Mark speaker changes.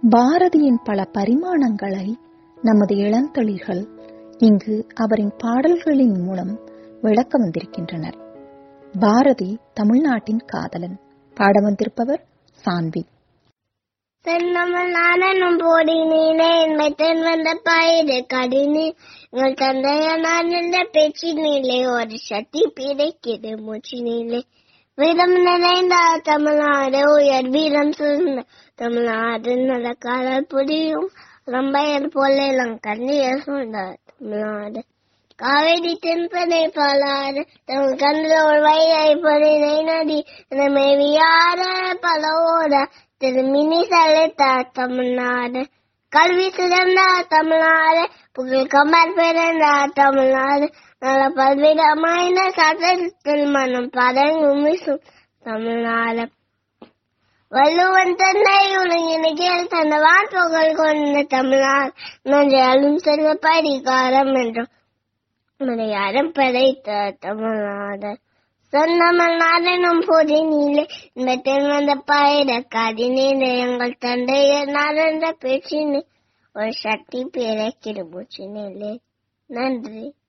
Speaker 1: பாரதியின் பல பரிமாணங்களை நமது இளந்தளிர்கள் இங்கு அவரின் பாடல்களின் மூலம் விளக்க வந்திருக்கின்றனர் பாரதி தமிழ்நாட்டின் காதலன் பாட வந்திருப்பவர் சான்வி
Speaker 2: தென்னமலானும் போடினீனே மெத்தன் வந்த பயிறு கடினி உங்கள் தந்தைய நான் இந்த பேச்சினிலே ஒரு சக்தி பிடைக்குது மூச்சினிலே வீரம் நிறைந்த தமிழ்நாடு உயர் வீரம் சிறந்த தமிழ்நாடு நல்ல காதல் புரியும் ரம்பையர் போல கண்ணியர் சொன்ன தமிழ்நாடு காவேரி தென்பனை பாலாறு தமிழ் கண்ணில் ஒரு வயதை பொறினை நதி மேவியார பலவோட திருமினி செலுத்த தமிழ்நாடு கல்வி சிறந்த தமிழ்நாடு புகழ் கமர் பிறந்த தமிழ்நாடு நல்ல பல்விதமான சட்டத்தில் மனம் பதங்கும் வீசும் தமிழ்நாடு வள்ளுவன் தன்னை உலகினில் தந்த வான்புகழ் கொண்ட தமிழ்நாடு நன்றாலும் செல்வ பரிகாரம் என்றும் மலையாளம் படைத்த தமிழ்நாடு சொன்னமல்நாடனும் போது நீலே இந்த தென் வந்த பயிர கதினீல எங்கள் தந்தையர் நடந்த பேச்சினு ஒரு சக்தி பிறக்கிற மூச்சினிலே நன்றி